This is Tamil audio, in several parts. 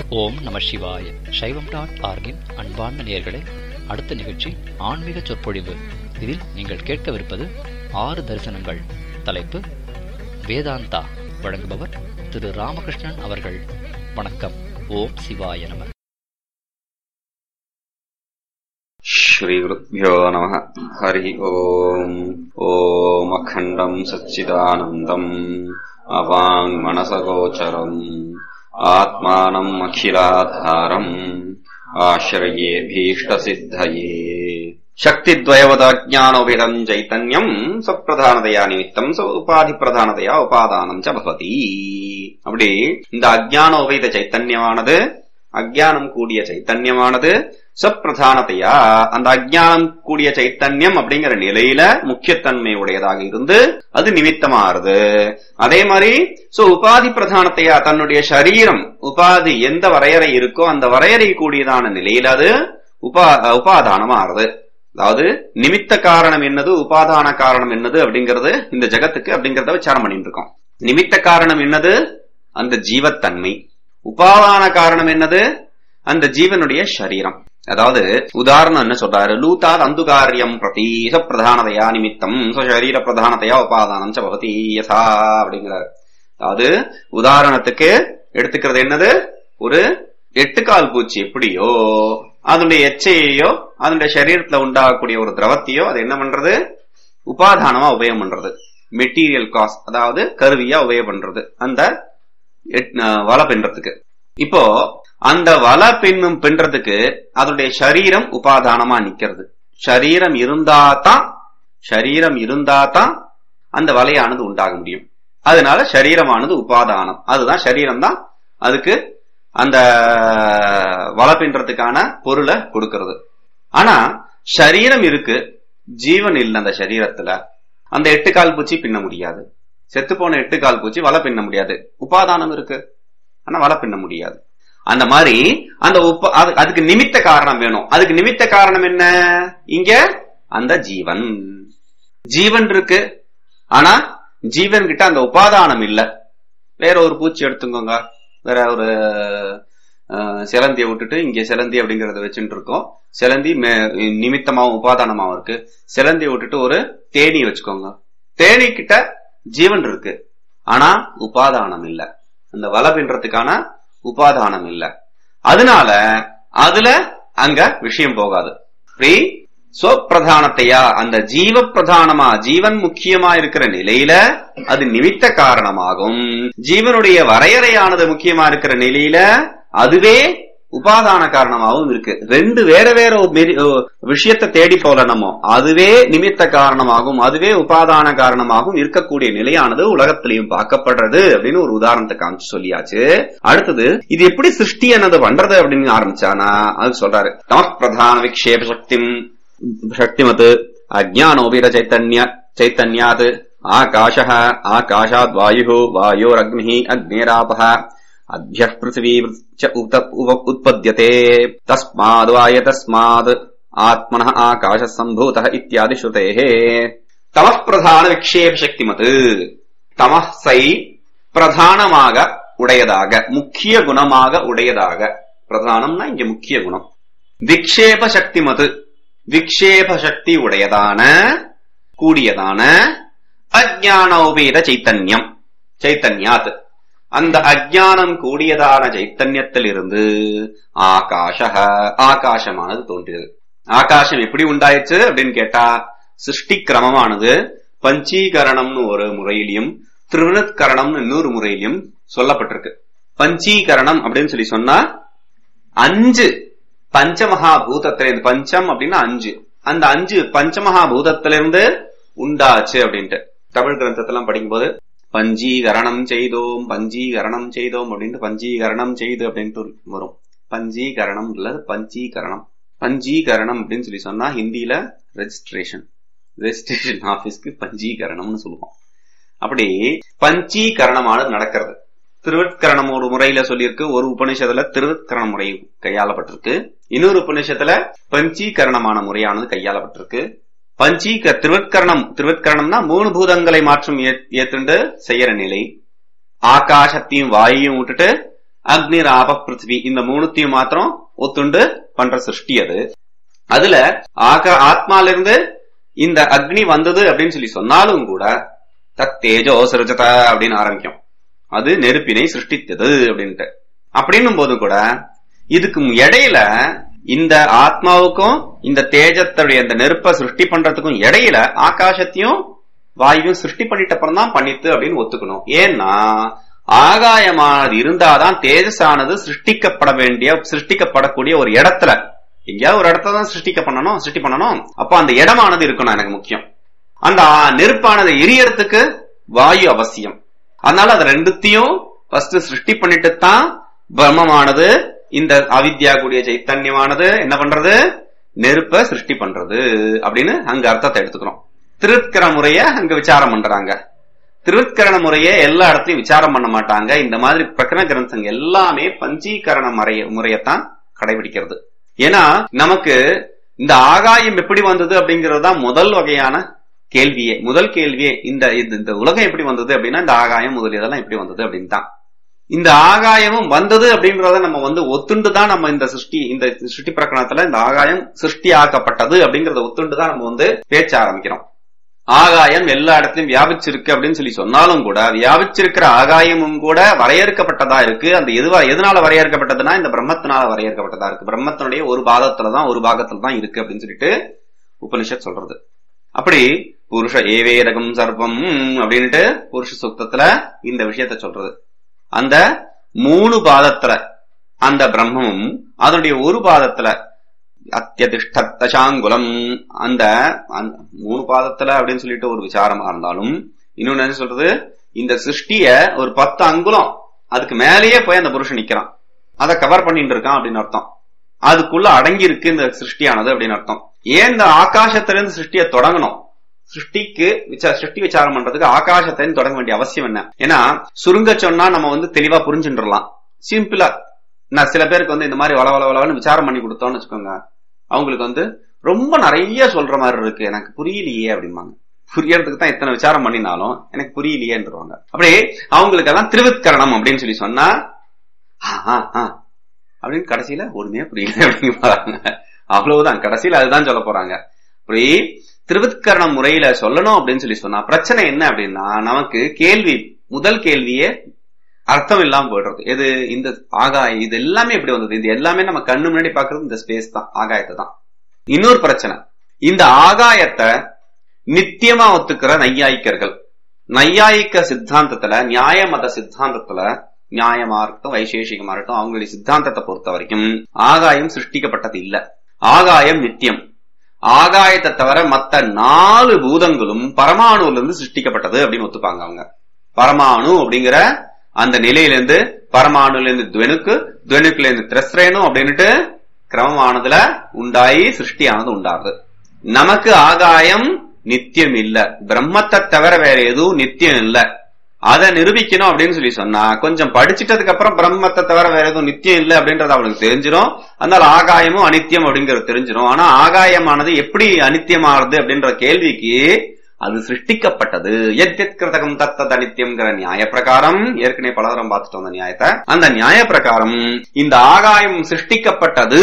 ஓம் நம சிவாய சைவம் டாட் ஆர்கின் அன்பார்ந்த நேயர்களே அடுத்த நிகழ்ச்சி ஆன்மீக சொற்பொழிவு இதில் நீங்கள் கேட்கவிருப்பது ஆறு தரிசனங்கள் தலைப்பு வேதாந்தா வழங்குபவர் திரு ராமகிருஷ்ணன் அவர்கள் வணக்கம் ஓம் சிவாய நம श्रीगुरुभ्यो नमः हरिः ओम् ॐ अखण्डम् सच्चिदानन्दम् अवाङ्मनसगोचरम् आत्मानम् अखिलाधारम् आश्रये भीष्टसिद्धये शक्तिद्वयवदाज्ञानोभिदम् चैतन्यम् சப்பிரதானதையா நிமித்தம் ச உபாதிப்பிரதானதையா உபாதானம் ச பவதி அப்படி இந்த அஜ்ஞான உபேத சைத்தன்யமானது அஜ்ஞானம் கூடிய சைத்தன்யமானது சப்பிரதானத்தையா அந்த அஜ்ஞானம் கூடிய சைத்தன்யம் அப்படிங்கிற நிலையில முக்கியத்தன்மை உடையதாக இருந்து அது நிமித்தமாறுது அதே மாதிரி சோ உபாதி பிரதானத்தையா தன்னுடைய சரீரம் உபாதி எந்த வரையறை இருக்கோ அந்த வரையறை கூடியதான நிலையில அது உபா உபாதானமாறுது அதாவது நிமித்த காரணம் என்னது உபாதான காரணம் என்னது அப்படிங்கிறது இந்த ஜகத்துக்கு அப்படிங்கறத விசாரம் பண்ணிட்டு இருக்கோம் நிமித்த காரணம் என்னது அந்த ஜீவத்தன்மை உபாதான காரணம் என்னது அந்த ஜீவனுடைய சரீரம் அதாவது உதாரணம் என்ன சொல்றாரு லூதாத் அந்துகாரியம் பிரதி பிரதானதையா நிமித்தம் சரீர பிரதானதையா உபாதானம் ச பவதி யசா அப்படிங்கிறாரு அதாவது உதாரணத்துக்கு எடுத்துக்கிறது என்னது ஒரு எட்டுக்கால் பூச்சி எப்படியோ அதனுடைய எச்சையோ அதனுடைய சரீரத்துல உண்டாகக்கூடிய ஒரு திரவத்தையோ அது என்ன பண்றது உபாதானமா உபயோகம் பண்றது மெட்டீரியல் காஸ்ட் அதாவது கருவியா உபயோகம் பண்றது அந்த வலை பின்றதுக்கு இப்போ அந்த வலை பின்னும் பின்றதுக்கு அதனுடைய சரீரம் உபாதானமா நிக்கிறது சரீரம் இருந்தாதான் சரீரம் இருந்தாதான் அந்த வலையானது உண்டாக முடியும் அதனால சரீரமானது உபாதானம் அதுதான் சரீரம் தான் அதுக்கு அந்த வலை பின்றதுக்கான பொருளை கொடுக்கிறது ஆனா சரீரம் இருக்கு ஜீவன் இல்லை அந்த சரீரத்துல அந்த எட்டு கால் பூச்சி பின்ன முடியாது செத்து போன எட்டு கால் பூச்சி வலை பின்ன முடியாது உபாதானம் இருக்கு ஆனா வலை பின்ன முடியாது அந்த மாதிரி அந்த உப்ப அதுக்கு நிமித்த காரணம் வேணும் அதுக்கு நிமித்த காரணம் என்ன இங்க அந்த ஜீவன் ஜீவன் இருக்கு ஆனா ஜீவன் கிட்ட அந்த உபாதானம் இல்ல வேற ஒரு பூச்சி எடுத்துக்கோங்க வேற ஒரு சிலந்திய விட்டுட்டு இங்க சிலந்தி அப்படிங்கறத வச்சுட்டு இருக்கோம் சிலந்தி நிமித்தமாவும் உபாதானமாவும் இருக்கு சிலந்திய விட்டுட்டு ஒரு தேனி வச்சுக்கோங்க தேனி கிட்ட ஜீவன் இருக்கு ஆனா உபாதானம் இல்ல அந்த வலை பின்றதுக்கான உபாதானம் இல்ல அதனால அதுல அங்க விஷயம் போகாது அப்படி சொப்பிரதானத்தையா அந்த ஜீவ பிரதானமா ஜீவன் முக்கியமா இருக்கிற நிலையில அது நிமித்த காரணமாகும் ஜீவனுடைய வரையறையானது முக்கியமா இருக்கிற நிலையில அதுவே உபாதான காரணமாகவும் இருக்கு ரெண்டு வேற வேற விஷயத்தை தேடி போல நம்ம அதுவே நிமித்த காரணமாகும் அதுவே உபாதான காரணமாகவும் இருக்கக்கூடிய நிலையானது உலகத்திலையும் பார்க்கப்படுறது அப்படின்னு ஒரு உதாரணத்தை காமிச்சு சொல்லியாச்சு அடுத்தது இது எப்படி சிருஷ்டி என்னது பண்றது அப்படின்னு ஆரம்பிச்சானா அது சொல்றாரு பிரதான விக்ஷேப சக்தி சக்திமத் அஜானோபிர சைத்தன்ய சைத்தன்யாத் ஆகாஷ ஆகாஷாத் வாயு வாயோரக்னி அக்னேராப अभ्यः पृथिवी च उत्पद्यते तस्माद्वाय तस्मात् आत्मनः आकाशः सम्भूतः इत्यादि श्रुतेः तमः பிரதான விக்ஷேப சக்திமத் தமசை பிரதானமாக உடையதாக முக்கிய குணமாக உடையதாக பிரதானம்னா இங்க முக்கிய குணம் விக்ஷேப சக்திமத் விக்ஷேப சக்தி உடையதான கூடியதான அஜானோபேத சைத்தன்யம் சைத்தன்யாத் அந்த அஜானம் கூடியதான சைத்தன்யத்திலிருந்து ஆகாஷ ஆகாசமானது தோன்றியது ஆகாசம் எப்படி உண்டாயிடுச்சு அப்படின்னு கேட்டா சிருஷ்டி கிரமமானது பஞ்சீகரணம்னு ஒரு முறையிலையும் திருவினத்கரணம்னு இன்னொரு முறையிலையும் சொல்லப்பட்டிருக்கு பஞ்சீகரணம் அப்படின்னு சொல்லி சொன்னா அஞ்சு பஞ்சமகா பூதத்திலிருந்து பஞ்சம் அப்படின்னா அஞ்சு அந்த அஞ்சு பஞ்சமகா பூதத்திலிருந்து உண்டாச்சு அப்படின்ட்டு தமிழ் கிரந்தத்தெல்லாம் படிக்கும்போது பஞ்சீகரணம் செய்தோம் பஞ்சீகரணம் செய்தோம் அப்படின்ட்டு பஞ்சீகரணம் செய்து அப்படின்ட்டு வரும் பஞ்சீகரணம் இல்லது பஞ்சீகரணம் பஞ்சீகரணம் அப்படின்னு சொல்லி சொன்னா ஹிந்தியில ரெஜிஸ்ட்ரேஷன் ரெஜிஸ்ட்ரேஷன் ஆபீஸ்க்கு பஞ்சீகரணம்னு சொல்லுவோம் அப்படி பஞ்சீகரணமானது நடக்கிறது திருவட்கரணம் ஒரு முறையில சொல்லியிருக்கு ஒரு உபநிஷத்துல திருவட்கரண முறை கையாளப்பட்டிருக்கு இன்னொரு உபநிஷத்துல பஞ்சீகரணமான முறையானது கையாளப்பட்டிருக்கு பஞ்சீக திருவட்கரணம் திருவட்கரணம்னா மூணு பூதங்களை மாற்றம் ஏத்துண்டு செய்யற நிலை ஆகாசத்தையும் வாயையும் விட்டுட்டு அக்னி ராப பிருத்திவி இந்த மூணுத்தையும் மாத்திரம் ஒத்துண்டு பண்ற சிருஷ்டி அது அதுல ஆக ஆத்மால இருந்து இந்த அக்னி வந்தது அப்படின்னு சொல்லி சொன்னாலும் கூட தத் தேஜோ சிருஜத அப்படின்னு ஆரம்பிக்கும் அது நெருப்பினை சிருஷ்டித்தது அப்படின்ட்டு அப்படின்னும் போது கூட இதுக்கு இடையில இந்த ஆத்மாவுக்கும் இந்த தேஜத்துடைய இந்த நெருப்பை சிருஷ்டி பண்றதுக்கும் இடையில ஆகாசத்தையும் வாயுவும் சிருஷ்டி பண்ணிட்ட அப்புறம் தான் பண்ணித்து அப்படின்னு ஒத்துக்கணும் ஏன்னா ஆகாயமானது இருந்தாதான் தேஜஸானது சிருஷ்டிக்கப்பட வேண்டிய சிருஷ்டிக்கப்படக்கூடிய ஒரு இடத்துல எங்கேயாவது ஒரு இடத்துல தான் சிருஷ்டிக்க பண்ணணும் சிருஷ்டி பண்ணணும் அப்போ அந்த இடமானது இருக்கணும் எனக்கு முக்கியம் அந்த நெருப்பானது எரியறதுக்கு வாயு அவசியம் அதனால அது ரெண்டுத்தையும் ஃபர்ஸ்ட் சிருஷ்டி பண்ணிட்டு தான் பிரம்மமானது இந்த அவித்யா கூடிய சைத்தன்யமானது என்ன பண்றது நெருப்ப சிருஷ்டி பண்றது அப்படின்னு அங்க அர்த்தத்தை எடுத்துக்கிறோம் திருத்கர முறைய அங்க விசாரம் பண்றாங்க திருவிற்கரண முறையை எல்லா இடத்துலயும் விசாரம் பண்ண மாட்டாங்க இந்த மாதிரி பிரகரண கிரந்தங்க எல்லாமே பஞ்சீகரண முறைய முறையத்தான் கடைபிடிக்கிறது ஏன்னா நமக்கு இந்த ஆகாயம் எப்படி வந்தது அப்படிங்கிறது தான் முதல் வகையான கேள்வியே முதல் கேள்வியே இந்த இந்த உலகம் எப்படி வந்தது அப்படின்னா இந்த ஆகாயம் முதலியதெல்லாம் எப்படி வந்தது அப்படின்னு தான் இந்த ஆகாயமும் வந்தது அப்படின்றத நம்ம வந்து ஒத்துண்டு தான் நம்ம இந்த சிருஷ்டி இந்த சிருஷ்டி பிரகரணத்துல இந்த ஆகாயம் சிருஷ்டி ஆக்கப்பட்டது அப்படிங்கறத ஒத்துண்டு தான் நம்ம வந்து பேச்ச ஆரம்பிக்கிறோம் ஆகாயம் எல்லா இடத்துலயும் வியாபிச்சிருக்கு அப்படின்னு சொல்லி சொன்னாலும் கூட வியாபிச்சிருக்கிற ஆகாயமும் கூட வரையறுக்கப்பட்டதா இருக்கு அந்த எதுவா எதனால வரையறுக்கப்பட்டதுன்னா இந்த பிரம்மத்தினால வரையறுக்கப்பட்டதா இருக்கு பிரம்மத்தினுடைய ஒரு பாகத்துலதான் ஒரு பாகத்துல தான் இருக்கு அப்படின்னு சொல்லிட்டு உபனிஷத் சொல்றது அப்படி புருஷ ஏவேதகம் சர்வம் அப்படின்ட்டு புருஷ சுத்தத்துல இந்த விஷயத்த சொல்றது அந்த மூணு பாதத்துல அந்த பிரம்மமும் அதனுடைய ஒரு பாதத்துல அத்தியதிஷ்டத்தாங்குலம் அந்த மூணு பாதத்துல அப்படின்னு சொல்லிட்டு ஒரு விசாரமா இருந்தாலும் இன்னொன்னு என்ன சொல்றது இந்த சிருஷ்டிய ஒரு பத்து அங்குலம் அதுக்கு மேலேயே போய் அந்த புருஷன் நிக்கிறான் அதை கவர் பண்ணிட்டு இருக்கான் அப்படின்னு அர்த்தம் அதுக்குள்ள அடங்கி இருக்கு இந்த சிருஷ்டியானது அப்படின்னு அர்த்தம் ஏன் இந்த ஆகாசத்திலிருந்து சிருஷ்டிய தொடங்கணும் சிருஷ்டிக்கு சிருஷ்டி விசாரம் பண்றதுக்கு ஆகாசத்திலிருந்து தொடங்க வேண்டிய அவசியம் என்ன ஏன்னா சுருங்க சொன்னா நம்ம வந்து தெளிவா புரிஞ்சுட்டுலாம் சிம்பிளா நான் சில பேருக்கு வந்து இந்த மாதிரி வள வள வளன்னு விசாரம் பண்ணி கொடுத்தோம்னு வச்சுக்கோங்க அவங்களுக்கு வந்து ரொம்ப நிறைய சொல்ற மாதிரி இருக்கு எனக்கு புரியலையே அப்படிம்பாங்க புரியறதுக்கு தான் எத்தனை விசாரம் பண்ணினாலும் எனக்கு புரியலையேன்றவாங்க அப்படி அவங்களுக்கு எல்லாம் திருவித்கரணம் அப்படின்னு சொல்லி சொன்னா அப்படின்னு கடைசியில ஒண்ணுமே புரியல அப்படிங்கிறாங்க அவ்வளவுதான் கடைசியில அதுதான் சொல்ல போறாங்க அப்படி திருவித்கரண முறையில சொல்லணும் அப்படின்னு சொல்லி சொன்னா பிரச்சனை என்ன அப்படின்னா நமக்கு கேள்வி முதல் கேள்வியே அர்த்தம் இல்லாம போயிடுறது எது இந்த ஆகாய இது எல்லாமே எப்படி வந்தது இது எல்லாமே நம்ம கண்ணு முன்னாடி பாக்குறது இந்த ஸ்பேஸ் தான் ஆகாயத்தை தான் இன்னொரு பிரச்சனை இந்த ஆகாயத்தை நித்தியமா ஒத்துக்கிற நையாயிக்கர்கள் நையாயிக்க சித்தாந்தத்துல நியாய மத சித்தாந்தத்துல நியாயமா இருக்கட்டும் வைசேஷிகமா இருக்கட்டும் அவங்களுடைய சித்தாந்தத்தை பொறுத்த வரைக்கும் ஆகாயம் சிருஷ்டிக்கப்பட்டது இல்ல ஆகாயம் நித்தியம் ஆகாயத்தை தவிர மத்த நாலு பூதங்களும் பரமாணுல இருந்து சிருஷ்டிக்கப்பட்டது அப்படின்னு ஒத்துப்பாங்க அவங்க பரமாணு அப்படிங்கிற அந்த நிலையிலிருந்து பரமாணுல இருந்து துவனுக்கு துவனுக்குல இருந்து திரஸ்ரேனு அப்படின்னுட்டு கிரமமானதுல உண்டாயி சிருஷ்டியானது உண்டாகுது நமக்கு ஆகாயம் நித்தியம் இல்ல பிரம்மத்தை தவிர வேற எதுவும் நித்தியம் இல்ல அதை நிரூபிக்கணும் அப்படின்னு சொல்லி சொன்னா கொஞ்சம் படிச்சிட்டதுக்கு அப்புறம் பிரம்மத்தை தவிர வேற எதுவும் நித்தியம் இல்லை அப்படின்றது அவனுக்கு தெரிஞ்சிடும் அதனால ஆகாயமும் அனித்தியம் அப்படிங்கறது தெரிஞ்சிடும் ஆனா ஆகாயமானது எப்படி அனித்தியமானது அப்படின்ற கேள்விக்கு அது சிருஷ்டிக்கப்பட்டது எத் கிருதகம் தத்தத் அனித்தியம்ங்கிற நியாய பிரகாரம் ஏற்கனவே பலதரம் பார்த்துட்டோம் அந்த நியாயத்தை அந்த நியாய பிரகாரம் இந்த ஆகாயம் சிருஷ்டிக்கப்பட்டது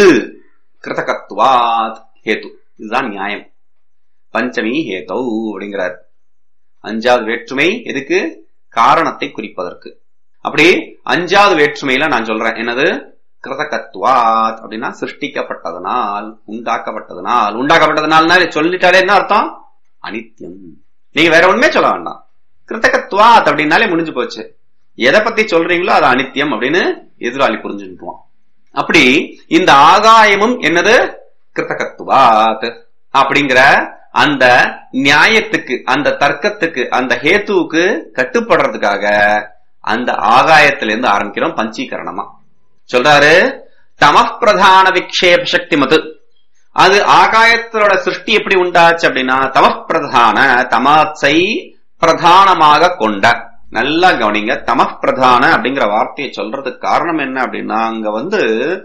கிருதகத்துவாத் ஹேத்து இதுதான் நியாயம் பஞ்சமி ஹேதௌ அப்படிங்கிறார் அஞ்சாவது வேற்றுமை எதுக்கு காரணத்தை குறிப்பதற்கு அப்படி அஞ்சாவது வேற்றுமையில நான் சொல்றேன் என்னது கிருதகத்துவாத் அப்படின்னா சிருஷ்டிக்கப்பட்டதனால் உண்டாக்கப்பட்டதனால் உண்டாக்கப்பட்டதனால சொல்லிட்டாலே என்ன அர்த்தம் அனித்தியம் நீங்க வேற ஒண்ணுமே சொல்ல வேண்டாம் கிருத்தகத்துவாத் அப்படின்னாலே முடிஞ்சு போச்சு எதை பத்தி சொல்றீங்களோ அது அனித்தியம் அப்படின்னு எதிராளி புரிஞ்சுட்டுவான் அப்படி இந்த ஆகாயமும் என்னது கிருத்தகத்துவாத் அப்படிங்கிற அந்த நியாயத்துக்கு அந்த தர்க்கத்துக்கு அந்த ஹேத்துவுக்கு கட்டுப்படுறதுக்காக அந்த ஆகாயத்திலிருந்து ஆரம்பிக்கிறோம் பஞ்சீகரணமா சொல்றாரு தமப்பிரதான விக்ஷேப சக்தி மது அது ஆகாயத்தோட சிருஷ்டி எப்படி உண்டாச்சு அப்படின்னா தமப்பிரதான தமசை பிரதானமாக கொண்ட நல்லா கவனிங்க தமப்பிரதான அப்படிங்கிற வார்த்தையை சொல்றதுக்கு காரணம் என்ன அப்படின்னா அங்க வந்து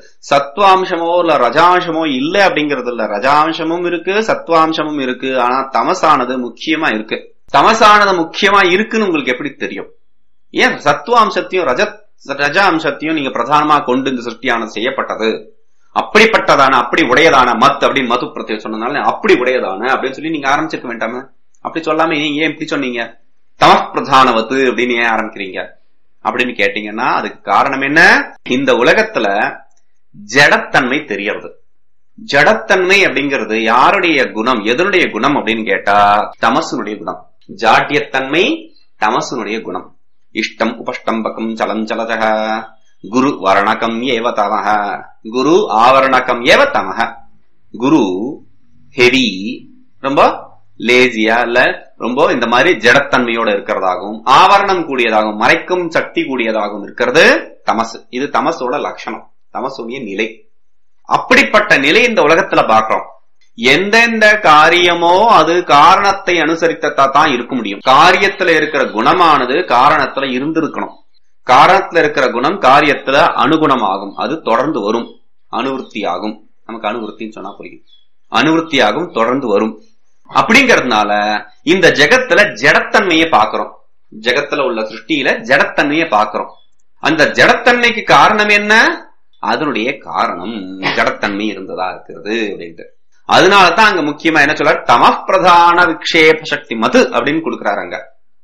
சத்வாம்சமோ இல்ல ரஜாம்சமோ இல்ல அப்படிங்கறது இல்ல ரஜாம்சமும் இருக்கு சத்வாம்சமும் இருக்கு ஆனா தமசானது முக்கியமா இருக்கு தமசானது முக்கியமா இருக்குன்னு உங்களுக்கு எப்படி தெரியும் ஏன் சத்வாம்சத்தையும் ரஜ ரஜ அம்சத்தையும் நீங்க பிரதானமா கொண்டு இந்த சிருஷ்டியானது செய்யப்பட்டது அப்படிப்பட்டதான அப்படி உடையதான மத் அப்படின்னு மது பிரத்யம் சொன்னதுனால அப்படி உடையதான அப்படின்னு சொல்லி நீங்க ஆரம்பிச்சிருக்க வேண்டாம அப்படி சொல்லாம ஏன் ஏன் இப்படி சொன்னீங்க தம பிரதானவத்து அப்படின்னு ஏன் ஆரம்பிக்கிறீங்க அப்படின்னு கேட்டீங்கன்னா அதுக்கு காரணம் என்ன இந்த உலகத்துல ஜடத்தன்மை தெரியறது ஜடத்தன்மை அப்படிங்கிறது யாருடைய குணம் எதனுடைய குணம் அப்படின்னு கேட்டா தமசனுடைய குணம் ஜாட்டியத்தன்மை தமசனுடைய குணம் இஷ்டம் உபஷ்டம்பகம் சலஞ்சலதக குரு வர்ணகம் ஏவ தமக குரு ஆவரணகம் ஏவ தமக குரு ஹெவி ரொம்ப லேசியா இல்ல ரொம்ப இந்த மாதிரி ஜடத்தன்மையோட இருக்கிறதாகவும் ஆவரணம் கூடியதாகவும் மறைக்கும் சக்தி கூடியதாகவும் இருக்கிறது தமசு இது தமசோட லட்சணம் தமசுடைய நிலை அப்படிப்பட்ட நிலை இந்த உலகத்துல பாக்குறோம் எந்தெந்த காரியமோ அது காரணத்தை அனுசரித்தா தான் இருக்க முடியும் காரியத்துல இருக்கிற குணமானது காரணத்துல இருந்திருக்கணும் காரணத்துல இருக்கிற குணம் காரியத்துல அனுகுணமாகும் அது தொடர்ந்து வரும் அனுவருத்தி ஆகும் நமக்கு அனுவருத்தின்னு சொன்னா புரியும் அனுவருத்தியாகும் தொடர்ந்து வரும் அப்படிங்கறதுனால இந்த ஜெகத்துல ஜடத்தன்மையை பாக்குறோம் ஜெகத்துல உள்ள சிருஷ்டியில ஜடத்தன்மையை பாக்குறோம் அந்த ஜடத்தன்மைக்கு காரணம் என்ன அதனுடைய காரணம் ஜடத்தன்மை இருந்ததா இருக்கிறது அப்படின்ட்டு அதனாலதான் அங்க முக்கியமா என்ன சொல்றாரு தம பிரதான விக்ஷேப சக்தி மது அப்படின்னு கொடுக்கிறாரு அங்க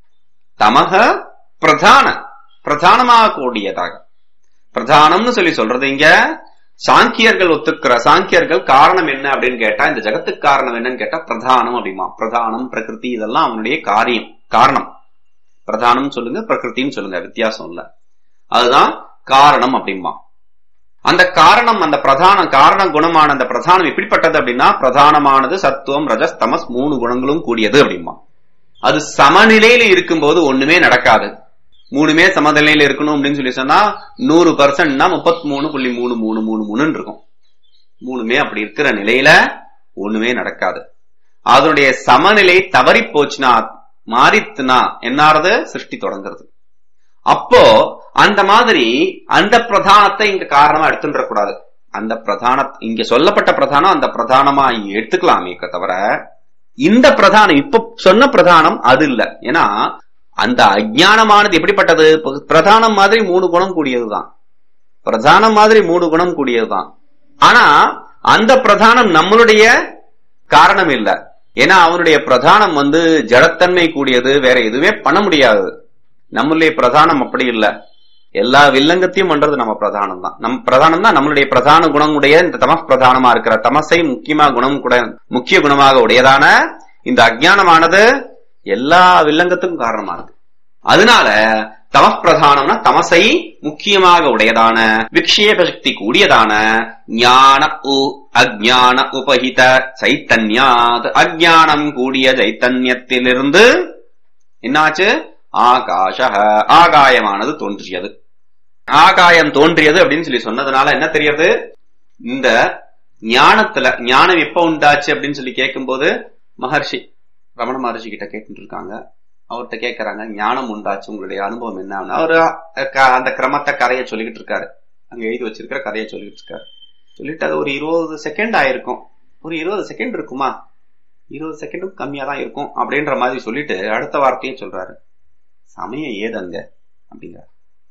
தமக பிரதான பிரதானமாக கூடியதாக பிரதானம்னு சொல்லி சொல்றது இங்க சாங்கியர்கள் ஒத்துக்கிற சாங்கியர்கள் காரணம் என்ன அப்படின்னு கேட்டா இந்த ஜகத்துக்கு காரணம் என்னன்னு கேட்டா பிரதானம் அப்படிமா பிரதானம் பிரகிருதி இதெல்லாம் அவனுடைய காரியம் காரணம் பிரதானம் சொல்லுங்க பிரகிருத்தின்னு சொல்லுங்க வித்தியாசம் இல்ல அதுதான் காரணம் அப்படிமா அந்த காரணம் அந்த பிரதான காரண குணமான அந்த பிரதானம் எப்படிப்பட்டது அப்படின்னா பிரதானமானது சத்துவம் ரஜஸ் தமஸ் மூணு குணங்களும் கூடியது அப்படிமா அது சமநிலையில இருக்கும்போது ஒண்ணுமே நடக்காது மூணுமே சமநிலையில இருக்கணும் அப்படின்னு சொல்லி சொன்னா நூறு பர்சன்ட்னா முப்பத்தி மூணு புள்ளி மூணு மூணு மூணு மூணுன்னு இருக்கும் மூணுமே அப்படி இருக்கிற நிலையில ஒண்ணுமே நடக்காது அதனுடைய சமநிலை தவறி போச்சுன்னா மாறித்துனா என்னாறது சிருஷ்டி தொடங்குறது அப்போ அந்த மாதிரி அந்த பிரதானத்தை இங்க காரணமா எடுத்துன்ற கூடாது அந்த பிரதான இங்க சொல்லப்பட்ட பிரதானம் அந்த பிரதானமா இங்க எடுத்துக்கலாமே தவிர இந்த பிரதானம் இப்ப சொன்ன பிரதானம் அது இல்ல ஏன்னா அந்த அஜானமானது எப்படிப்பட்டது பிரதானம் மாதிரி மூணு குணம் கூடியதுதான் பிரதானம் மாதிரி மூணு குணம் கூடியதுதான் ஆனா அந்த பிரதானம் நம்மளுடைய காரணம் இல்ல ஏன்னா அவனுடைய பிரதானம் வந்து ஜடத்தன்மை கூடியது வேற எதுவுமே பண்ண முடியாது நம்மளுடைய பிரதானம் அப்படி இல்ல எல்லா வில்லங்கத்தையும் பண்றது நம்ம பிரதானம் தான் நம் பிரதானம் தான் நம்மளுடைய பிரதான குணமுடைய இந்த தமஸ் பிரதானமா இருக்கிற தமசை முக்கியமா குணம் கூட முக்கிய குணமாக உடையதான இந்த அஜானமானது எல்லா வில்லங்கத்துக்கும் காரணமா இருக்கு அதனால தமஸ் பிரதானம்னா தமசை முக்கியமாக உடையதான விக்ஷேப சக்தி கூடியதான ஞான உ அஜான உபஹித சைத்தன்யாத் அஜானம் கூடிய சைத்தன்யத்திலிருந்து என்னாச்சு ஆகாஷ ஆகாயமானது தோன்றியது ஆகாயம் தோன்றியது அப்படின்னு சொல்லி சொன்னதுனால என்ன தெரியுது இந்த ஞானத்துல ஞானம் எப்ப உண்டாச்சு அப்படின்னு சொல்லி கேட்கும்போது மகர்ஷி ரமண மகர்ஷி கிட்ட கேட்டு இருக்காங்க அவர்கிட்ட கேட்கறாங்க ஞானம் உண்டாச்சு உங்களுடைய அனுபவம் என்ன அவரு அந்த கிரமத்தை கதையை சொல்லிக்கிட்டு இருக்காரு அங்க எழுதி வச்சிருக்கிற கதையை சொல்லிட்டு இருக்காரு சொல்லிட்டு அது ஒரு இருபது செகண்ட் ஆயிருக்கும் ஒரு இருபது செகண்ட் இருக்குமா இருபது செகண்டும் கம்மியா தான் இருக்கும் அப்படின்ற மாதிரி சொல்லிட்டு அடுத்த வார்த்தையும் சொல்றாரு சமயம் ஏதங்க அப்படிங்கிறார்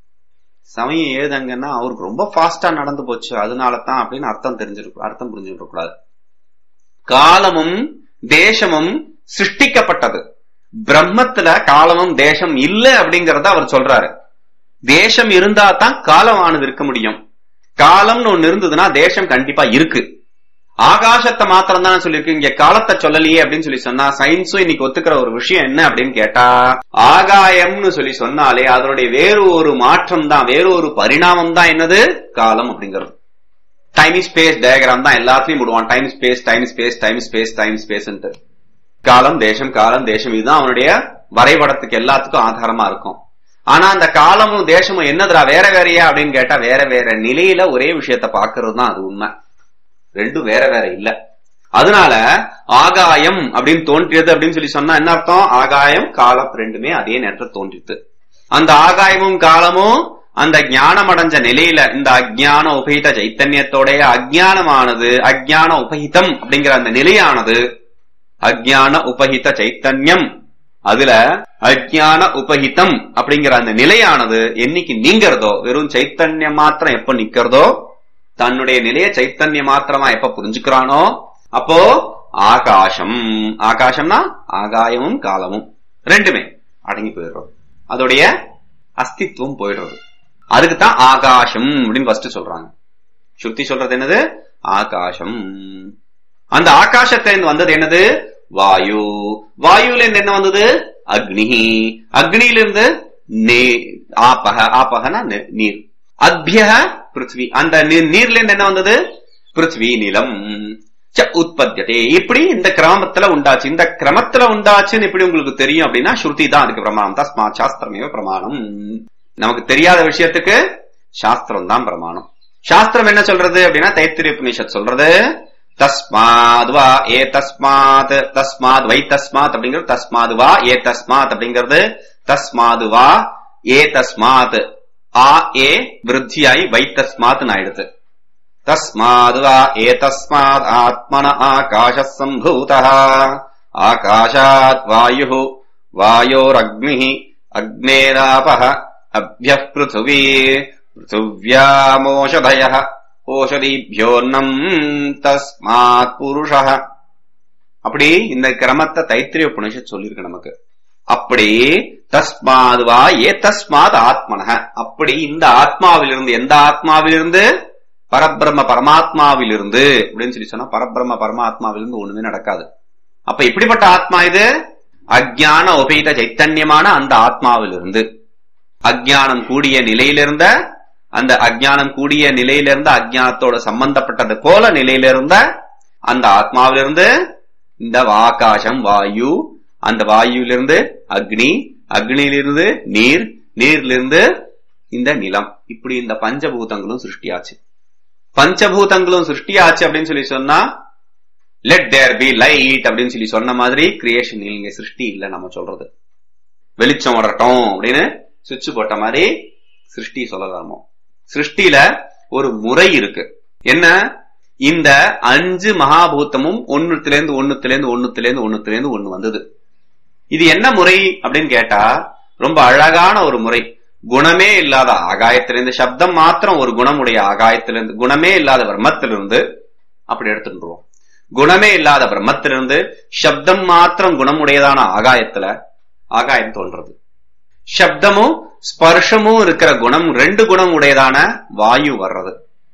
சமயம் ஏதங்கன்னா அவருக்கு ரொம்ப ஃபாஸ்டா நடந்து போச்சு அதனால தான் அப்படின்னு அர்த்தம் தெரிஞ்சிருக்கும் அர்த்தம் புரிஞ்சுக்க கூடாது காலமும் தேசமும் சிருஷ்டிக்கப்பட்டது பிரம்மத்துல காலமும் தேசம் இல்ல அப்படிங்கறத அவர் சொல்றாரு தேசம் இருந்தா தான் காலமானது இருக்க முடியும் காலம்னு ஒண்ணு இருந்ததுன்னா தேசம் கண்டிப்பா இருக்கு ஆகாசத்தை மாத்திரம் தான் சொல்லியிருக்கு இங்க காலத்தை சொல்லலையே அப்படின்னு சொல்லி சொன்னா சயின்ஸும் இன்னைக்கு ஒத்துக்கிற ஒரு விஷயம் என்ன அப்படின்னு கேட்டா ஆகாயம்னு சொல்லி சொன்னாலே அதனுடைய வேறு ஒரு மாற்றம் தான் வேறு ஒரு பரிணாமம் தான் என்னது காலம் அப்படிங்கிறது டைம் ஸ்பேஸ் டயக்ராம் தான் எல்லாத்தையும் போடுவான் time space time space time space time space காலம் தேசம் காலம் தேசம் இதுதான் அவனுடைய வரைபடத்துக்கு எல்லாத்துக்கும் ஆதாரமா இருக்கும் ஆனா அந்த காலமும் தேசமும் என்னதுடா வேற வேறையா அப்படின்னு கேட்டா வேற வேற நிலையில ஒரே விஷயத்த பாக்குறது தான் அது உண்மை ரெண்டும் வேற வேற இல்ல அதனால ஆகாயம் அப்படின்னு தோன்றியது அப்படின்னு சொல்லி சொன்னா என்ன அர்த்தம் ஆகாயம் காலம் ரெண்டுமே அதே நேரத்தில் தோன்றித்து அந்த ஆகாயமும் காலமும் அந்த ஞானம் அடைஞ்ச நிலையில இந்த அஜ்ஞான உபகித சைத்தன்யத்தோடைய அஜ்ஞானமானது அஜ்ஞான உபகிதம் அப்படிங்கிற அந்த நிலையானது அஜ்ஞான உபகித சைத்தன்யம் அதுல அஜ்ஞான உபஹிதம் அப்படிங்கிற அந்த நிலையானது என்னைக்கு நீங்கிறதோ வெறும் சைத்தன்யம் மாத்திரம் எப்ப நிக்கிறதோ தன்னுடைய நிலைய சைத்தன்ய மாத்திரமா எப்ப புரிஞ்சுக்கிறானோ அப்போ ஆகாசம் ஆகாசம்னா ஆகாயமும் காலமும் ரெண்டுமே அடங்கி போயிடுறோம் அதோடைய அஸ்தித்வம் போயிடுறது அதுக்கு தான் ஆகாசம் அப்படின்னு ஃபர்ஸ்ட் சொல்றாங்க ஸ்ருதி சொல்றது என்னது ஆகாசம் அந்த ஆகாசத்திலிருந்து வந்தது என்னது வாயு வாயுல இருந்து என்ன வந்தது அக்னி அக்னியிலிருந்து நே- ஆபக ஆபகனா நெ- நீர் அத்ய பிருத்வி அந்த நீ- நீர்ல இருந்து என்ன வந்தது பிருத்வி நிலம் ச உற்பத்தியதே இப்படி இந்த கிரமத்துல உண்டாச்சு இந்த கிரமத்துல உண்டாச்சுன்னு இப்படி உங்களுக்கு தெரியும் அப்படின்னா ஸ்ருதி தான் அதுக்கு பிரமாணம் தஸ்மா சாஸ்திரமேவ பிரமாணம் நமக்கு தெரியாத விஷயத்துக்கு சாஸ்திரம் தான் பிரமாணம் சாஸ்திரம் என்ன சொல்றது அப்படின்னா தைத்திரிய உபநிஷத் சொல்றது தஸ்மாத் வா ஏ தஸ்மாத் தஸ்மாத் வை தஸ்மாத் அப்படிங்கிறது தஸ்மாத் வா ஏ தஸ்மாத் அப்படிங்கிறது தஸ்மாது வா ஏ தஸ்மாத் ஆ ஏ விருத்தியாய் வை தஸ்மாத் ஆயிடுது தஸ்மாத் வா ஏ தஸ்மாத் ஆத்மன ஆகாஷ சம்பூத ஆகாஷாத் வாயு வாயோரக்னி அக்னேராபः அப்யः पृथिवी पृथिव्यामोषधयः ஓஷதீபியோன்னம் தஸ்மாத் புருஷः அப்படி இந்த கிரமத்தை தைத்திரிய உபனிஷத் சொல்லியிருக்கு நமக்கு அப்படி தஸ்மாத் வா ஏ தஸ்மாத் ஆத்மனக அப்படி இந்த ஆத்மாவிலிருந்து எந்த ஆத்மாவிலிருந்து பரபிரம்ம பரமாத்மாவிலிருந்து அப்படின்னு சொல்லி சொன்னா பரபிரம்ம பரமாத்மாவிலிருந்து ஒண்ணுமே நடக்காது அப்ப இப்படிப்பட்ட ஆத்மா இது அஜ்ஞான உபேத சைத்தன்யமான அந்த ஆத்மாவிலிருந்து அஜ்ஞானம் கூடிய நிலையிலிருந்த அந்த அஜ்ஞானம் கூடிய நிலையிலிருந்த அஜ்ஞானத்தோட சம்பந்தப்பட்டது போல நிலையிலிருந்த அந்த ஆத்மாவிலிருந்து இந்த ஆகாசம் வாயு அந்த வாயுவிலிருந்து அக்னி அக்னியிலிருந்து நீர் நீரிலிருந்து இந்த நிலம் இப்படி இந்த பஞ்சபூதங்களும் சிருஷ்டியாச்சு பஞ்சபூதங்களும் சிருஷ்டியாச்சு அப்படின்னு சொல்லி சொன்னா லெட் தேர் பி லைட் அப்படின்னு சொல்லி சொன்ன மாதிரி கிரியேஷன் இங்க சிருஷ்டி இல்ல நம்ம சொல்றது வெளிச்சம் வரட்டும் அப்படின்னு சுவிட்ச் போட்ட மாதிரி சிருஷ்டி சொல்லலாமோ சிருஷ்டியில ஒரு முறை இருக்கு என்ன இந்த அஞ்சு மகாபூத்தமும் ஒண்ணுத்துல இருந்து ஒண்ணுத்துல இருந்து ஒண்ணுத்துல இருந்து ஒண்ணுத்துல இருந்து ஒண்ணு வந்தது இது என்ன முறை அப்படின்னு கேட்டா ரொம்ப அழகான ஒரு முறை குணமே இல்லாத ஆகாயத்திலிருந்து சப்தம் மாத்திரம் ஒரு குணமுடைய ஆகாயத்திலிருந்து குணமே இல்லாத பிரம்மத்திலிருந்து அப்படி எடுத்துட்டுருவோம் குணமே இல்லாத பிரம்மத்திலிருந்து சப்தம் மாத்திரம் குணமுடையதான ஆகாயத்துல ஆகாயம் தோன்றது சப்தமும் ஸ்பர்ஷமும் இருக்கிற குணம் ரெண்டு குணம் உடையதான வாயு வர்றது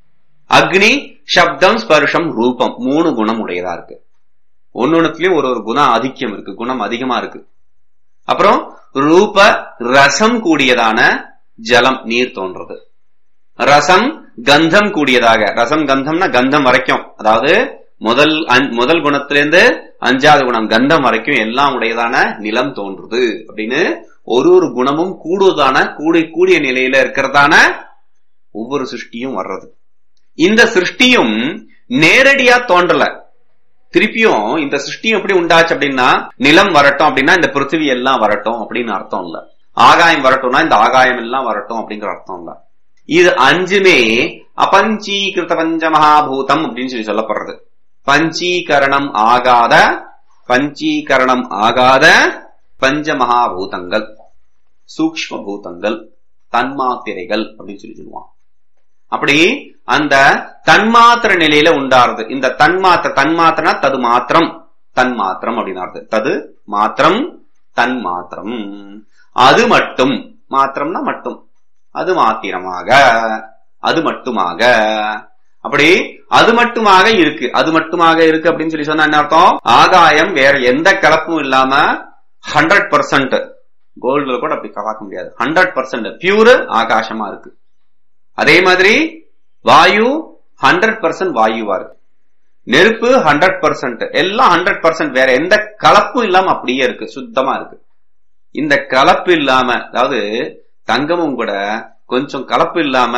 அக்னி சப்தம் ஸ்பர்ஷம் ரூபம் மூணு குணம் உடையதா இருக்கு ஒன்னொன்னுலயும் ஒரு ஒரு குணம் அதிகம் இருக்கு குணம் அதிகமா இருக்கு அப்புறம் ரூப ரசம் கூடியதான ஜலம் நீர் தோன்றது ரசம் கந்தம் கூடியதாக ரசம் கந்தம்னா கந்தம் வரைக்கும் அதாவது முதல் அஞ்- முதல் குணத்திலிருந்து அஞ்சாவது குணம் கந்தம் வரைக்கும் எல்லாம் உடையதான நிலம் தோன்றுது அப்படின்னு ஒரு ஒரு குணமும் கூடுவதான கூடி கூடிய நிலையில இருக்கிறதான ஒவ்வொரு சிருஷ்டியும் வர்றது இந்த சிருஷ்டியும் நேரடியா தோன்றல திருப்பியும் இந்த சிருஷ்டியும் எப்படி உண்டாச்சு அப்படின்னா நிலம் வரட்டும் அப்படின்னா இந்த பிருத்திவி எல்லாம் வரட்டும் அப்படின்னு அர்த்தம் இல்ல ஆகாயம் வரட்டும்னா இந்த ஆகாயம் எல்லாம் வரட்டும் அப்படிங்கிற அர்த்தம் இல்ல இது அஞ்சுமே அபஞ்சீகிருத பஞ்ச மகாபூதம் அப்படின்னு சொல்லி சொல்லப்படுறது பஞ்சீகரணம் ஆகாத பஞ்சீகரணம் ஆகாத பஞ்ச மகாபூதங்கள் சூக்ஷ்ம பூதங்கள் தன்மாத்திரைகள் அப்படின்னு சொல்லி சொல்லுவான் அப்படி அந்த தன்மாத்திர நிலையில உண்டாருது இந்த தன்மாத்திர தன்மாத்திரனா தது மாத்திரம் தன்மாத்திரம் அப்படின்னு தது மாத்திரம் தன்மாத்திரம் அது மட்டும் மாத்திரம்னா மட்டும் அது மாத்திரமாக அது மட்டுமாக அப்படி அது மட்டுமாக இருக்கு அது மட்டுமாக இருக்கு அப்படின்னு சொல்லி சொன்னா என்ன அர்த்தம் ஆகாயம் வேற எந்த கலப்பும் இல்லாம ஹண்ட்ரட் பர்சன்ட் கோல்டுல கூட அப்படி பார்க்க முடியாது ஹண்ட்ரட் பர்சன்ட் பியூர் ஆகாசமா இருக்கு அதே மாதிரி வாயு ஹண்ட்ரட் பர்சன்ட் வாயுவா இருக்கு நெருப்பு ஹண்ட்ரட் பர்சன்ட் எல்லாம் ஹண்ட்ரட் பர்சன்ட் வேற எந்த கலப்பும் இல்லாம அப்படியே இருக்கு சுத்தமா இருக்கு இந்த கலப்பு இல்லாம அதாவது தங்கமும் கூட கொஞ்சம் கலப்பு இல்லாம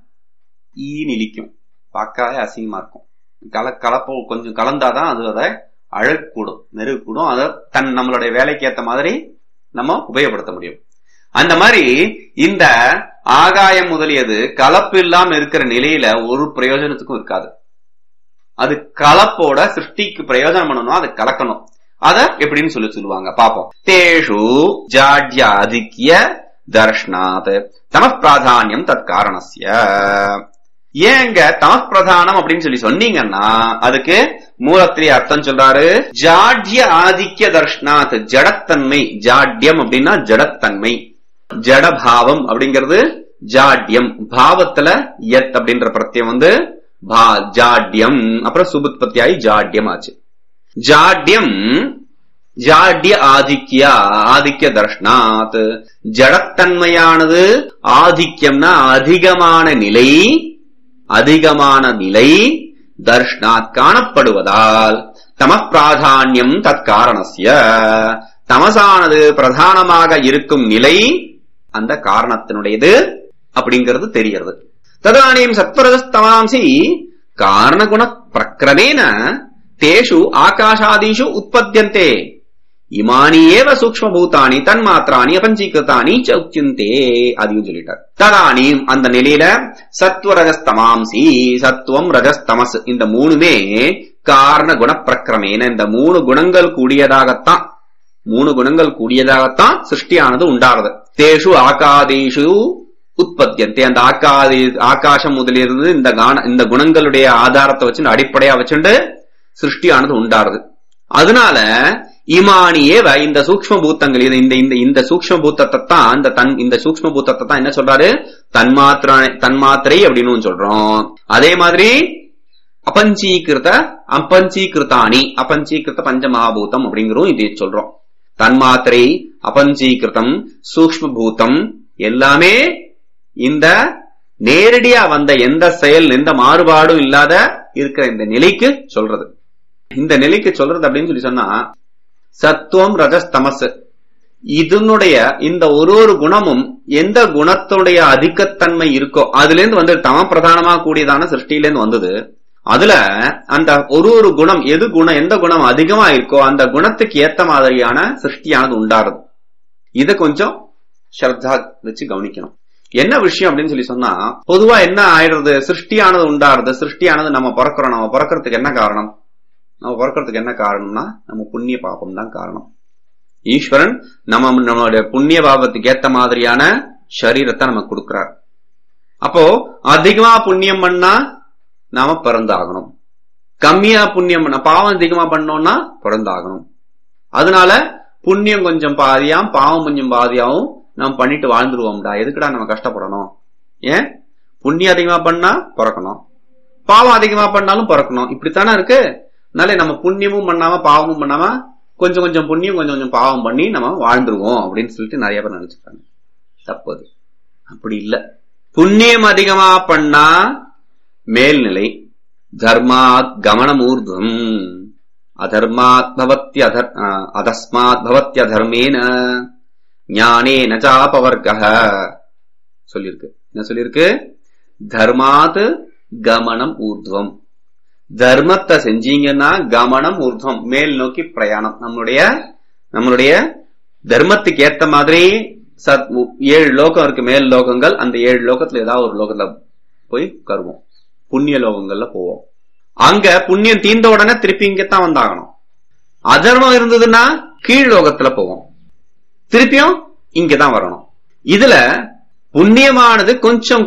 ஈ நிலிக்கும் பார்க்கவே அசிங்கமா இருக்கும் கல கலப்பு கொஞ்சம் கலந்தாதான் அது அதை அழகு கூடும் மெருகு கூடும் அதை தன் நம்மளுடைய வேலைக்கு ஏத்த மாதிரி நம்ம உபயோகப்படுத்த முடியும் அந்த மாதிரி இந்த ஆகாயம் முதலியது கலப்பு இல்லாம இருக்கிற நிலையில ஒரு பிரயோஜனத்துக்கும் இருக்காது அது கலப்போட சிருஷ்டிக்கு பிரயோஜனம் பண்ணணும் அது கலக்கணும் அத எப்படின்னு சொல்லி சொல்லுவாங்க பாப்போம் தேஷு ஜாட்யாதிக்ய தர்ஷ்னாத் தம பிராதானியம் தத் காரணஸ்ய ஏங்க தம பிரதானம் அப்படின்னு சொல்லி சொன்னீங்கன்னா அதுக்கு மூலத்திலே அர்த்தம் சொல்றாரு ஜாட்ய ஆதிக்ய தர்ஷ்னாத் ஜடத்தன்மை ஜாட்யம் அப்படின்னா ஜடத்தன்மை ஜடபாவம் அப்படிங்கிறது ஜாட்யம் பாவத்துல எத் அப்படின்ற பிரத்யம் வந்து பா ஜாட்யம் அப்புறம் சுபுத்பத்தி ஆகி ஜாட்யம் ஆச்சு ஜாட்யம் ஜாட்ய ஆதித்யா ஆதித்ய தர்ஷ்னாத் ஜடத்தன்மையானது ஆதித்யம்னா அதிகமான நிலை அதிகமான நிலை தர்ஷ்னாத் காணப்படுவதால் தம பிராதானியம் தற்காரணஸ்ய தமசானது பிரதானமாக இருக்கும் நிலை அந்த காரணத்தினுடையது அப்படிங்கிறது தெரிகிறது ததானீம் சத்வரஜஸ்தமாம்சி காரணகுண பிரக்கிரமேன தேஷு ஆகாஷாதீஷு உற்பத்தியந்தே இமானி ஏவ சூக்மபூதானி தன்மாத்திராணி அபஞ்சீகிருத்தானி ச உச்சியந்தே அதையும் சொல்லிட்டார் ததானீம் அந்த நிலையில சத்வரஜஸ்தமாம்சி சத்துவம் ரஜஸ்தமஸ் இந்த மூணுமே காரண குண பிரக்கிரமேன இந்த மூணு குணங்கள் கூடியதாகத்தான் மூணு குணங்கள் கூடியதாகத்தான் சிருஷ்டியானது உண்டாறது தேஷு ஆகாதேஷு உற்பத்தியந்தே அந்த ஆக்காதி ஆகாசம் முதலிருந்து இந்த கான இந்த குணங்களுடைய ஆதாரத்தை வச்சு அடிப்படையா வச்சுட்டு சிருஷ்டியானது உண்டாருது அதனால இமானியேவ இந்த சூக்ம பூத்தங்கள் இது இந்த இந்த இந்த சூக்ம பூத்தத்தை தான் இந்த தன் இந்த சூக்ம பூத்தத்தை தான் என்ன சொல்றாரு தன்மாத்திர தன்மாத்திரை அப்படின்னு சொல்றோம் அதே மாதிரி அபஞ்சீகிருத அபஞ்சீகிருத்தானி அபஞ்சீகிருத பஞ்சமகாபூதம் அப்படிங்கிறோம் இதை சொல்றோம் தன்மாத்திரை அபஞ்சீகிருதம் சூக்ம பூதம் எல்லாமே இந்த நேரடியா வந்த எந்த செயல் எந்த மாறுபாடும் இல்லாத இருக்கிற இந்த நிலைக்கு சொல்றது இந்த நிலைக்கு சொல்றது அப்படின்னு சொல்லி சொன்னா சத்துவம் ரஜஸ் தமஸ் இதனுடைய இந்த ஒரு ஒரு குணமும் எந்த குணத்துடைய அதிகத்தன்மை இருக்கோ அதுல இருந்து வந்து தம பிரதானமா கூடியதான சிருஷ்டியிலேருந்து வந்தது அதுல அந்த ஒரு ஒரு குணம் எது குணம் எந்த குணம் அதிகமா இருக்கோ அந்த குணத்துக்கு ஏத்த மாதிரியான சிருஷ்டியானது உண்டாருது இத கொஞ்சம் ஸ்ரத்தா வச்சு கவனிக்கணும் என்ன விஷயம் அப்படின்னு சொல்லி சொன்னா பொதுவா என்ன ஆயிடுறது சிருஷ்டியானது உண்டாருது சிருஷ்டியானது நம்ம பிறக்கிறோம் நம்ம பிறக்கிறதுக்கு என்ன காரணம் நம்ம பிறக்கிறதுக்கு என்ன காரணம்னா நம்ம புண்ணிய பாபம் தான் காரணம் ஈஸ்வரன் நம்ம நம்மளுடைய புண்ணிய பாவத்துக்கு ஏத்த மாதிரியான சரீரத்தை நமக்கு கொடுக்கிறார் அப்போ அதிகமா புண்ணியம் பண்ணா நாம பிறந்தாகணும் கம்மியா புண்ணியம் பண்ண பாவம் அதிகமா பண்ணோம்னா பிறந்தாகணும் அதனால புண்ணியம் கொஞ்சம் பாதியாம் பாவம் கொஞ்சம் பாதியாவும் நாம் பண்ணிட்டு வாழ்ந்துருவோம்டா எதுக்குடா நம்ம கஷ்டப்படணும் ஏன் புண்ணியம் அதிகமா பண்ணா பிறக்கணும் பாவம் அதிகமா பண்ணாலும் பிறக்கணும் இப்படித்தானே இருக்கு அதனால நம்ம புண்ணியமும் பண்ணாம பாவமும் பண்ணாம கொஞ்சம் கொஞ்சம் புண்ணியம் கொஞ்சம் கொஞ்சம் பாவம் பண்ணி நம்ம வாழ்ந்துருவோம் அப்படின்னு சொல்லிட்டு நிறைய பேர் நினைச்சுக்காங்க தப்பது அப்படி இல்ல புண்ணியம் அதிகமா பண்ணா மேல்நிலை தர்மாத் கமனமூர்தம் அதர்மாத் பவத்தி அதர் அதஸ்மாத் பவத்தி அதர்மேன ஞானே நச்சாபவர்க சொல்லியிருக்கு என்ன சொல்லியிருக்கு தர்மாத் கமனம் ஊர்துவம் தர்மத்தை செஞ்சீங்கன்னா கமனம் ஊர்துவம் மேல் நோக்கி பிரயாணம் நம்மளுடைய நம்மளுடைய தர்மத்துக்கு ஏத்த மாதிரி சத் ஏழு லோகம் இருக்கு மேல் லோகங்கள் அந்த ஏழு லோகத்துல ஏதாவது ஒரு லோகத்துல போய் கருவோம் புண்ணிய லோகங்கள்ல போவோம் அங்க புண்ணியம் தீர்ந்த உடனே திருப்பி இங்கத்தான் வந்தாகணும் அதர்மம் இருந்ததுன்னா கீழ் லோகத்துல போவோம் திருப்பியும் இங்கதான் வரணும் இதுல புண்ணியமானது கொஞ்சம்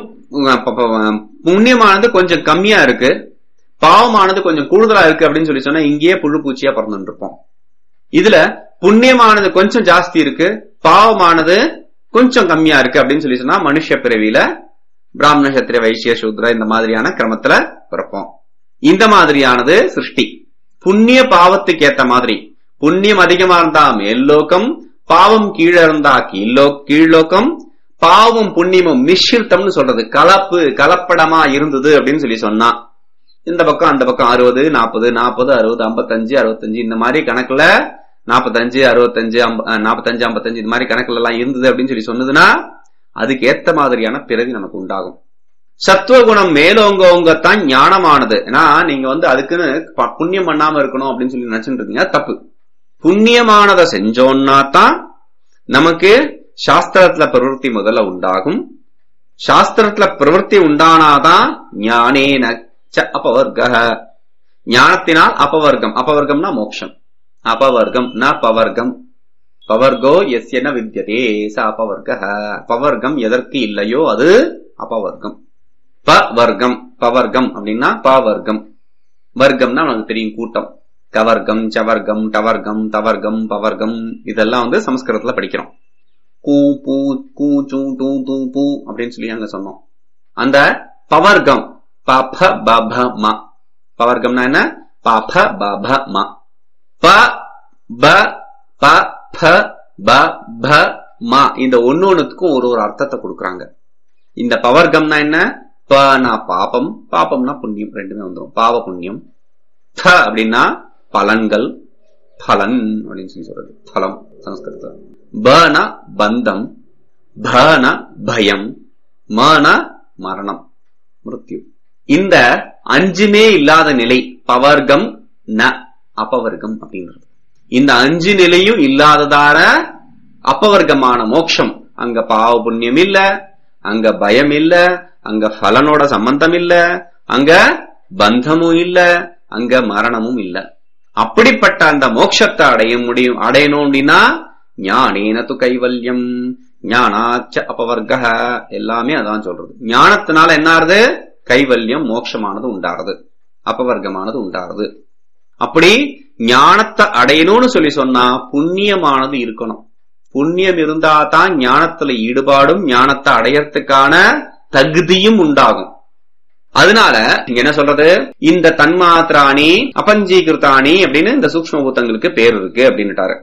புண்ணியமானது கொஞ்சம் கம்மியா இருக்கு பாவமானது கொஞ்சம் கூடுதலா இருக்கு அப்படின்னு சொல்லி சொன்னா இங்கேயே புழு பூச்சியா பிறந்துட்டு இருப்போம் இதுல புண்ணியமானது கொஞ்சம் ஜாஸ்தி இருக்கு பாவமானது கொஞ்சம் கம்மியா இருக்கு அப்படின்னு சொல்லி சொன்னா மனுஷ பிறவியில பிராமண சத்திரிய வைசிய சூத்ர இந்த மாதிரியான கிரமத்துல பிறப்போம் இந்த மாதிரியானது சிருஷ்டி புண்ணிய பாவத்துக்கு ஏத்த மாதிரி புண்ணியம் அதிகமா இருந்தா மேல்லோகம் பாவம் கீழே இருந்தா கீழோ கீழ்லோகம் பாவம் புண்ணியமும் மிஷ்ரித்தம்னு சொல்றது கலப்பு கலப்படமா இருந்தது அப்படின்னு சொல்லி சொன்னா இந்த பக்கம் அந்த பக்கம் அறுபது நாற்பது நாற்பது அறுபது ஐம்பத்தஞ்சு அறுபத்தஞ்சு இந்த மாதிரி கணக்குல நாற்பத்தஞ்சு அறுபத்தஞ்சு நாற்பத்தஞ்சு ஐம்பத்தஞ்சு இந்த மாதிரி கணக்குல எல்லாம் இருந்தது அப்படின்னு சொல்லி சொன்னதுன்னா அதுக்கு ஏத்த மாதிரியான பிறவி நமக்கு உண்டாகும் சத்துவ குணம் மேலோங்கோங்கத்தான் ஞானமானது ஏன்னா நீங்க வந்து அதுக்குன்னு புண்ணியம் பண்ணாம இருக்கணும் அப்படின்னு சொல்லி நினைச்சுட்டு இருக்கீங்க தப்பு புண்ணியமானதை செஞ்சோம்னா தான் நமக்கு சாஸ்திரத்துல பிரவருத்தி முதல்ல உண்டாகும் சாஸ்திரத்துல பிரவருத்தி உண்டானாதான் ஞானேன அபவர்க ஞானத்தினால் அபவர்க்கம் அபவர்க்கம்னா மோட்சம் அபவர்க்கம் ந பவர்க்கம் பவர்கோ எஸ்ய ந வித்யதே ச அபவர்க பவர்க்கம் எதற்கு இல்லையோ அது அபவர்க்கம் பவர்க்கம் பவர்க்கம் அப்படின்னா பவர்க்கம் வர்க்கம்னா நமக்கு தெரியும் கூட்டம் கவர்க்கம் சவர்க்கம் டவர்க்கம் தவர்க்கம் பவர்க்கம் இதெல்லாம் வந்து சமஸ்கிருதத்துல படிக்கிறோம் கூ பூ கூ சூ டூ தூ பூ அப்படின்னு சொல்லி அங்க சொன்னோம் அந்த பவர்க்கம் பப பப ம பவர்க்கம்னா என்ன பப பப ம ப ப ப ப ப ப ம இந்த ஒன்னொன்னுக்கும் ஒரு ஒரு அர்த்தத்தை கொடுக்கறாங்க இந்த பவர்க்கம்னா என்ன பனா பாபம் பாபம்னா புண்ணியம் ரெண்டுமே வந்துடும் பாவ புண்ணியம் த அப்படின்னா பலன்கள் பலன் அப்படின்னு சொல்லி சொல்றது பலம் சமஸ்கிருதத்துல பனா பந்தம் பன பயம் மன மரணம் மிருத்யு இந்த அஞ்சுமே இல்லாத நிலை பவர்க்கம் ந அபவர்க்கம் அப்படின்றது இந்த அஞ்சு நிலையும் இல்லாததான அப்பவர்க்கமான மோட்சம் அங்க பாவ புண்ணியம் இல்ல அங்க பயம் இல்ல அங்க பலனோட சம்பந்தம் இல்ல அங்க பந்தமும் இல்ல அங்க மரணமும் இல்ல அப்படிப்பட்ட அந்த மோட்சத்தை அடைய முடியும் அடையணும் அப்படின்னா ஞானேனது கைவல்யம் ஞானாச்ச அபவர்க எல்லாமே அதான் சொல்றது ஞானத்தினால என்ன ஆறுது கைவல்யம் மோட்சமானது உண்டாருது அபவர்க்கமானது உண்டாருது அப்படி ஞானத்தை அடையணும்னு சொல்லி சொன்னா புண்ணியமானது இருக்கணும் புண்ணியம் இருந்தா தான் ஞானத்துல ஈடுபாடும் ஞானத்தை அடையறதுக்கான தகுதியும் உண்டாகும் அதனால இங்க என்ன சொல்றது இந்த தன்மாத்திராணி அபஞ்சீகிருத்தாணி அப்படின்னு இந்த சூக்ம பூத்தங்களுக்கு பேர் இருக்கு அப்படின்னுட்டாரு